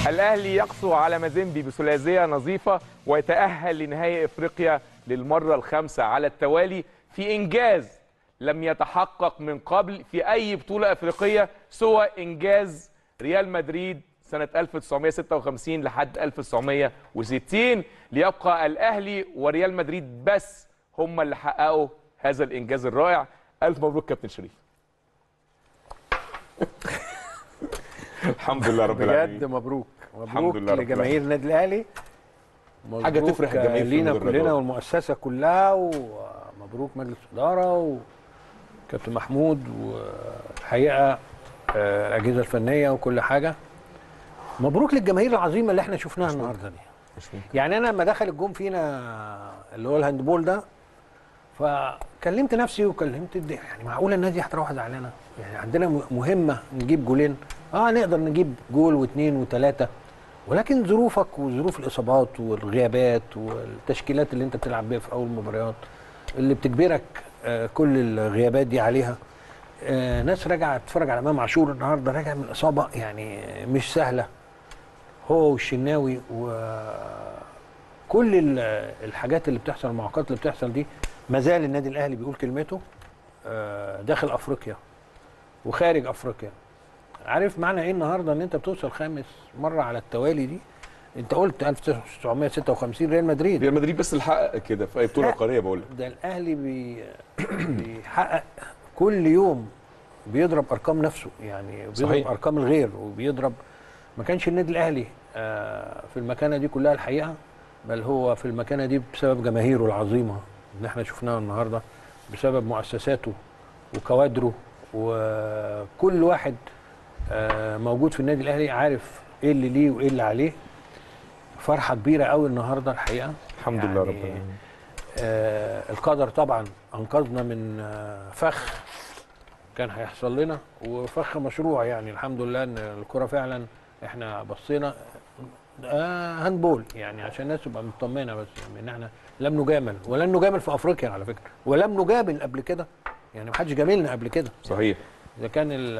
الاهلي يقسو على مازيمبي بثلاثيه نظيفه ويتاهل لنهائي افريقيا للمره الخامسه على التوالي في انجاز لم يتحقق من قبل في اي بطوله افريقيه سوى انجاز ريال مدريد سنه 1956 لحد 1960 ليبقى الاهلي وريال مدريد بس هم اللي حققوا هذا الانجاز الرائع الف مبروك كابتن شريف الحمد لله رب بجد العالمين مبروك الحمد مبروك لله رب لجماهير النادي الاهلي حاجة مبروك تفرح الجماهير في لينا المدرجات. كلنا والمؤسسه كلها ومبروك مجلس الاداره وكابتن محمود والحقيقه آه، الاجهزه الفنيه وكل حاجه مبروك للجماهير العظيمه اللي احنا شفناها النهارده دي مش ممكن. يعني انا لما دخل الجون فينا اللي هو الهاندبول ده فكلمت نفسي وكلمت الد- يعني معقوله النادي هتروح زعلانه يعني عندنا م- مهمه نجيب جولين اه نقدر نجيب جول واثنين وثلاثه ولكن ظروفك وظروف الاصابات والغيابات والتشكيلات اللي انت بتلعب بيها في اول مباريات اللي بتجبرك آه كل الغيابات دي عليها آه ناس راجعه تتفرج على امام عاشور النهارده راجع من اصابه يعني مش سهله هو والشناوي وكل ال- الحاجات اللي بتحصل المعوقات اللي بتحصل دي ما زال النادي الاهلي بيقول كلمته آه، داخل افريقيا وخارج افريقيا عارف معنى ايه النهارده ان انت بتوصل خامس مره على التوالي دي انت قلت 1956 ريال مدريد ريال مدريد بس اللي حقق كده في اي بطوله لا. قاريه بقول لك ده الاهلي بي بيحقق كل يوم بيضرب ارقام نفسه يعني بيضرب صحيح. ارقام الغير وبيضرب ما كانش النادي الاهلي آه، في المكانه دي كلها الحقيقه بل هو في المكانه دي بسبب جماهيره العظيمه اللي احنا شفناها النهارده بسبب مؤسساته وكوادره وكل واحد آه، موجود في النادي الاهلي عارف ايه اللي ليه وايه اللي عليه فرحه كبيره قوي النهارده الحقيقه الحمد لله رب يعني العالمين آه القدر طبعا انقذنا من آه فخ كان هيحصل لنا وفخ مشروع يعني الحمد لله ان الكره فعلا احنا بصينا آه هاندبول يعني عشان الناس تبقى مطمنه بس يعني ان احنا لم نجامل ولن نجامل في افريقيا على فكره ولم نجامل قبل كده يعني ما حدش جاملنا قبل كده صحيح اذا كان ال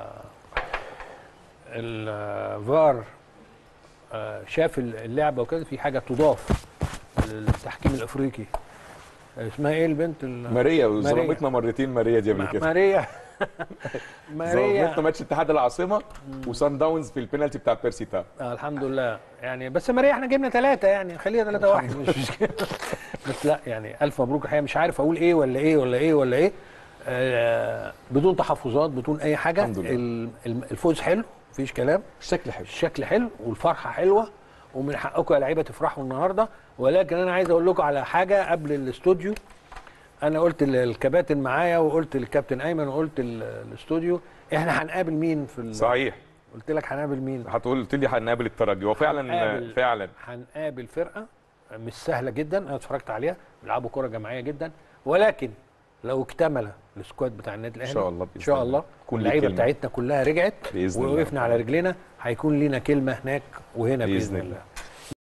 الفار شاف اللعبه وكده في حاجه تضاف للتحكيم الافريقي اسمها ايه البنت ال- ماريا ماريا. ظلمتنا مرتين ماريا دي قبل ما- كده ماريا ماريا ظلمتنا ماتش اتحاد العاصمه وسان داونز في البينالتي بتاع بيرسي تاو آه الحمد لله يعني بس ماريا احنا جبنا ثلاثة يعني خليها ثلاثة واحد مش مشكلة بس لا يعني ألف مبروك الحقيقة مش عارف أقول إيه ولا إيه ولا إيه ولا إيه آه بدون تحفظات بدون أي حاجة الحمد لله. ال- الم- الفوز حلو مفيش كلام الشكل حلو الشكل حلو والفرحة حلوة ومن حقكم يا لعيبة تفرحوا النهاردة ولكن أنا عايز أقول لكم على حاجة قبل الاستوديو أنا قلت للكباتن معايا وقلت للكابتن أيمن وقلت ال- الاستوديو إحنا هنقابل مين في ال- صحيح قلت لك هنقابل مين هتقول قلت لي هنقابل الترجي وفعلا هنقابل- فعلا هنقابل فرقه مش سهله جدا انا اتفرجت عليها بيلعبوا كره جماعيه جدا ولكن لو اكتمل السكواد بتاع النادي الاهلي شاء الله ان بإذن شاء الله. الله يكون ليه واللعيبه كلمة. بتاعتنا كلها رجعت بإذن الله. ووقفنا على رجلينا هيكون لينا كلمه هناك وهنا باذن, بإذن الله الله.